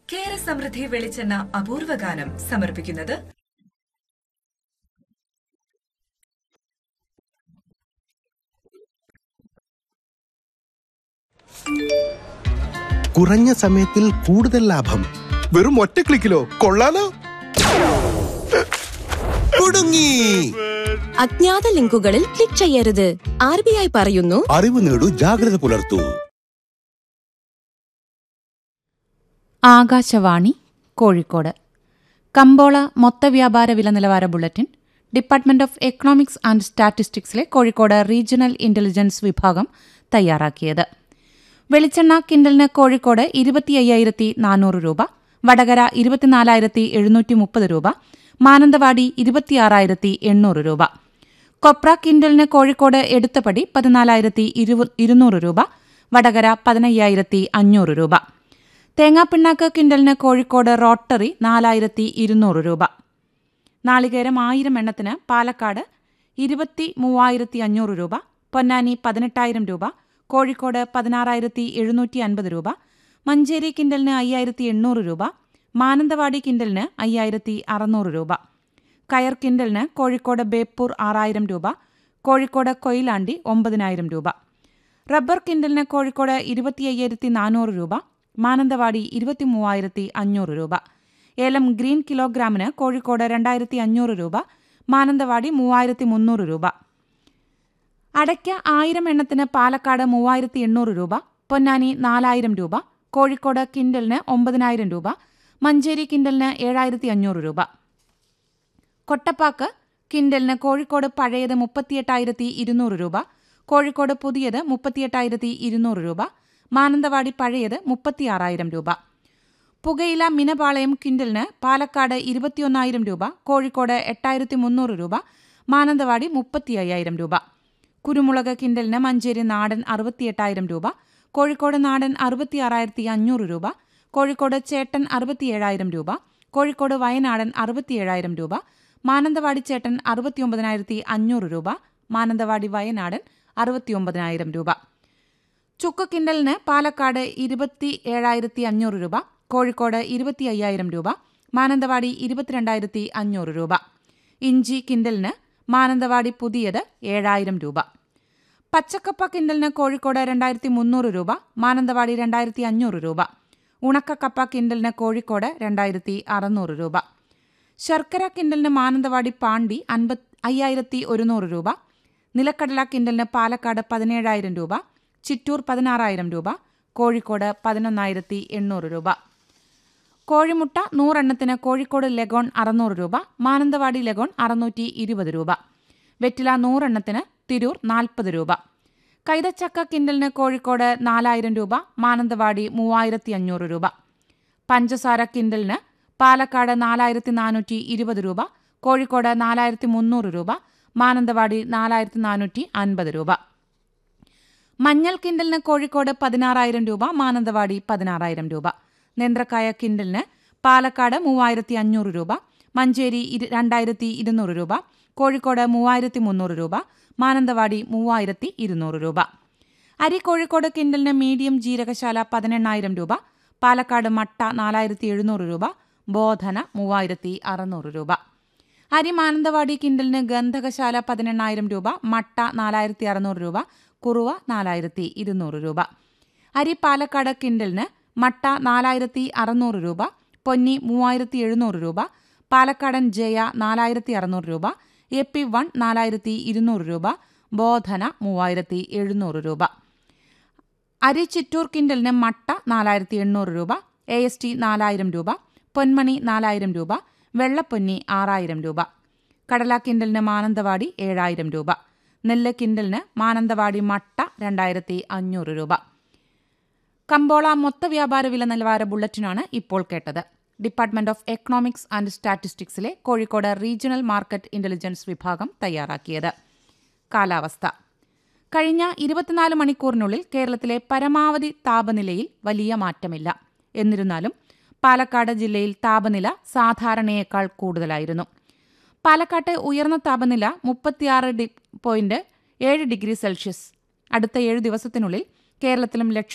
കേര സമൃദ്ധി വെളിച്ചെണ്ണ അപൂർവ ഗാനം സമർപ്പിക്കുന്നത് കുറഞ്ഞ സമയത്തിൽ കൂടുതൽ ലാഭം വെറും ഒറ്റ ക്ലിക്കിലോ കൊള്ളാലോ കുടുങ്ങി അജ്ഞാത ലിങ്കുകളിൽ ക്ലിക്ക് ചെയ്യരുത് ആർ ബി ഐ പറയുന്നു അറിവ് നേടൂ ജാഗ്രത പുലർത്തൂ ആകാശവാണി കോഴിക്കോട് കമ്പോള മൊത്ത വ്യാപാര വില നിലവാര bulletin department of economics and സ്റ്റാറ്റിസ്റ്റിക്സിലെ കോഴിക്കോട് റീജിയണൽ ഇന്റലിജൻസ് വിഭാഗം തയ്യാറാക്കിയത് വെളിച്ചെണ്ണ കിൻഡലിന് കോഴിക്കോട് ഇരുപത്തി അയ്യായിരത്തി നാനൂറ് രൂപ വടകര ഇരുപത്തിനാലായിരത്തി എഴുന്നൂറ്റി മുപ്പത് രൂപ മാനന്തവാടി ഇരുപത്തിയാറായിരത്തി എണ്ണൂറ് രൂപ കൊപ്ര കിൻഡലിന് കോഴിക്കോട് എടുത്തപടി പതിനാലായിരത്തി ഇരുന്നൂറ് രൂപ വടകര പതിനയ്യായിരത്തി അഞ്ഞൂറ് രൂപ തേങ്ങാപ്പിണ്ണാക്ക് കിൻഡലിന് കോഴിക്കോട് റോട്ടറി നാലായിരത്തി ഇരുന്നൂറ് രൂപ നാളികേരം ആയിരം എണ്ണത്തിന് പാലക്കാട് ഇരുപത്തി മൂവായിരത്തി അഞ്ഞൂറ് രൂപ പൊന്നാനി പതിനെട്ടായിരം രൂപ കോഴിക്കോട് പതിനാറായിരത്തി എഴുന്നൂറ്റി അൻപത് രൂപ മഞ്ചേരി കിൻഡലിന് അയ്യായിരത്തി എണ്ണൂറ് രൂപ മാനന്തവാടി കിൻഡലിന് അയ്യായിരത്തി അറുന്നൂറ് രൂപ കയർ കിൻഡലിന് കോഴിക്കോട് ബേപ്പൂർ ആറായിരം രൂപ കോഴിക്കോട് കൊയിലാണ്ടി ഒമ്പതിനായിരം രൂപ റബ്ബർ കിൻഡലിന് കോഴിക്കോട് ഇരുപത്തി അയ്യായിരത്തി നാനൂറ് രൂപ മാനന്തവാടി ഇരുപത്തി മൂവായിരത്തി അഞ്ഞൂറ് രൂപ ഏലം ഗ്രീൻ കിലോഗ്രാമിന് കോഴിക്കോട് രണ്ടായിരത്തി അഞ്ഞൂറ് രൂപ മാനന്തവാടി മൂവായിരത്തി മുന്നൂറ് രൂപ അടയ്ക്ക ആയിരം എണ്ണത്തിന് പാലക്കാട് മൂവായിരത്തി എണ്ണൂറ് രൂപ പൊന്നാനി നാലായിരം രൂപ കോഴിക്കോട് കിൻഡലിന് ഒമ്പതിനായിരം രൂപ മഞ്ചേരി കിൻഡലിന് ഏഴായിരത്തി അഞ്ഞൂറ് രൂപ കൊട്ടപ്പാക്ക് കിൻഡലിന് കോഴിക്കോട് പഴയത് മുപ്പത്തിയെട്ടായിരത്തി ഇരുന്നൂറ് രൂപ കോഴിക്കോട് പുതിയത് മുപ്പത്തിയെട്ടായിരത്തി ഇരുന്നൂറ് രൂപ മാനന്തവാടി പഴയത് മുപ്പത്തിയാറായിരം രൂപ പുകയില മിനപാളയം കിൻഡലിന് പാലക്കാട് ഇരുപത്തിയൊന്നായിരം രൂപ കോഴിക്കോട് എട്ടായിരത്തി മുന്നൂറ് രൂപ മാനന്തവാടി മുപ്പത്തി അയ്യായിരം രൂപ കുരുമുളക് കിൻഡലിന് മഞ്ചേരി നാടൻ അറുപത്തിയെട്ടായിരം രൂപ കോഴിക്കോട് നാടൻ അറുപത്തിയാറായിരത്തി അഞ്ഞൂറ് രൂപ കോഴിക്കോട് ചേട്ടൻ അറുപത്തിയേഴായിരം രൂപ കോഴിക്കോട് വയനാടൻ അറുപത്തിയേഴായിരം രൂപ മാനന്തവാടി ചേട്ടൻ അറുപത്തിയൊമ്പതിനായിരത്തി അഞ്ഞൂറ് രൂപ മാനന്തവാടി വയനാടൻ അറുപത്തിയൊമ്പതിനായിരം രൂപ ചുക്ക് കിൻഡലിന് പാലക്കാട് ഇരുപത്തി ഏഴായിരത്തി അഞ്ഞൂറ് രൂപ കോഴിക്കോട് ഇരുപത്തി അയ്യായിരം രൂപ മാനന്തവാടി ഇരുപത്തിരണ്ടായിരത്തി അഞ്ഞൂറ് രൂപ ഇഞ്ചി കിൻഡലിന് മാനന്തവാടി പുതിയത് ഏഴായിരം രൂപ പച്ചക്കപ്പ കിൻഡലിന് കോഴിക്കോട് രണ്ടായിരത്തി മുന്നൂറ് രൂപ മാനന്തവാടി രണ്ടായിരത്തി അഞ്ഞൂറ് രൂപ ഉണക്കക്കപ്പ കിൻഡലിന് കോഴിക്കോട് രണ്ടായിരത്തി അറുന്നൂറ് രൂപ ശർക്കര കിൻഡലിന് മാനന്തവാടി പാണ്ടി അൻപത് അയ്യായിരത്തി ഒരുന്നൂറ് രൂപ നിലക്കടല കിൻഡലിന് പാലക്കാട് പതിനേഴായിരം രൂപ ചിറ്റൂർ പതിനാറായിരം രൂപ കോഴിക്കോട് പതിനൊന്നായിരത്തി എണ്ണൂറ് രൂപ കോഴിമുട്ട നൂറെണ്ണത്തിന് കോഴിക്കോട് ലെഗോൺ അറുന്നൂറ് രൂപ മാനന്തവാടി ലെഗോൺ അറുന്നൂറ്റി ഇരുപത് രൂപ വെറ്റില നൂറെണ്ണത്തിന് തിരൂർ നാൽപ്പത് രൂപ കൈതച്ചക്ക കിൻഡലിന് കോഴിക്കോട് നാലായിരം രൂപ മാനന്തവാടി മൂവായിരത്തി അഞ്ഞൂറ് രൂപ പഞ്ചസാര കിൻഡലിന് പാലക്കാട് നാലായിരത്തി നാനൂറ്റി ഇരുപത് രൂപ കോഴിക്കോട് നാലായിരത്തി മുന്നൂറ് രൂപ മാനന്തവാടി നാലായിരത്തി നാനൂറ്റി അൻപത് രൂപ മഞ്ഞൾ കിൻഡലിന് കോഴിക്കോട് പതിനാറായിരം രൂപ മാനന്തവാടി പതിനാറായിരം രൂപ നേന്ത്രക്കായ കിൻഡലിന് പാലക്കാട് മൂവായിരത്തി അഞ്ഞൂറ് രൂപ മഞ്ചേരി രണ്ടായിരത്തി ഇരുന്നൂറ് രൂപ കോഴിക്കോട് മൂവായിരത്തി മുന്നൂറ് രൂപ മാനന്തവാടി മൂവായിരത്തി ഇരുന്നൂറ് രൂപ അരി കോഴിക്കോട് കിൻഡലിന് മീഡിയം ജീരകശാല പതിനെണ്ണായിരം രൂപ പാലക്കാട് മട്ട നാലായിരത്തി എഴുന്നൂറ് രൂപ ബോധന മൂവായിരത്തി അറുന്നൂറ് രൂപ അരി മാനന്തവാടി കിൻഡലിന് ഗന്ധകശാല പതിനെണ്ണായിരം രൂപ മട്ട നാലായിരത്തി അറുന്നൂറ് രൂപ കുറുവ നാലായിരത്തി ഇരുന്നൂറ് രൂപ അരി പാലക്കാട് കിൻഡലിന് മട്ട നാലായിരത്തി അറുന്നൂറ് രൂപ പൊന്നി മൂവായിരത്തി എഴുന്നൂറ് രൂപ പാലക്കാടൻ ജയ നാലായിരത്തി അറുന്നൂറ് രൂപ എ പി വൺ നാലായിരത്തി ഇരുന്നൂറ് രൂപ ബോധന മൂവായിരത്തി എഴുന്നൂറ് രൂപ അരി ചിറ്റൂർ കിൻഡലിന് മട്ട നാലായിരത്തി എണ്ണൂറ് രൂപ എ എസ് ടി നാലായിരം രൂപ പൊന്മണി നാലായിരം രൂപ വെള്ളപ്പൊന്നി ആറായിരം രൂപ കടല കിൻഡലിന് മാനന്തവാടി ഏഴായിരം രൂപ നെല്ല് കിൻഡലിന് മാനന്തവാടി മട്ട രണ്ടായിരത്തി അഞ്ഞൂറ് രൂപ കമ്പോള മൊത്ത വ്യാപാര വില നിലവാര ബുള്ളറ്റിനാണ് ഇപ്പോൾ കേട്ടത് ഡിപ്പാർട്ട്മെന്റ് ഓഫ് എക്കണോമിക്സ് ആൻഡ് സ്റ്റാറ്റിസ്റ്റിക്സിലെ കോഴിക്കോട് റീജിയണൽ മാർക്കറ്റ് ഇന്റലിജൻസ് വിഭാഗം തയ്യാറാക്കിയത് കാലാവസ്ഥ കഴിഞ്ഞ ഇരുപത്തിനാല് മണിക്കൂറിനുള്ളിൽ കേരളത്തിലെ പരമാവധി താപനിലയിൽ വലിയ മാറ്റമില്ല എന്നിരുന്നാലും പാലക്കാട് ജില്ലയിൽ താപനില സാധാരണയേക്കാൾ കൂടുതലായിരുന്നു പാലക്കാട്ടെ ഉയർന്ന താപനില മുപ്പത്തിയാറ് ഡി പോയിന്റ് ഏഴ് ഡിഗ്രി സെൽഷ്യസ് അടുത്ത ഏഴ് ദിവസത്തിനുള്ളിൽ കേരളത്തിലും ലക്ഷ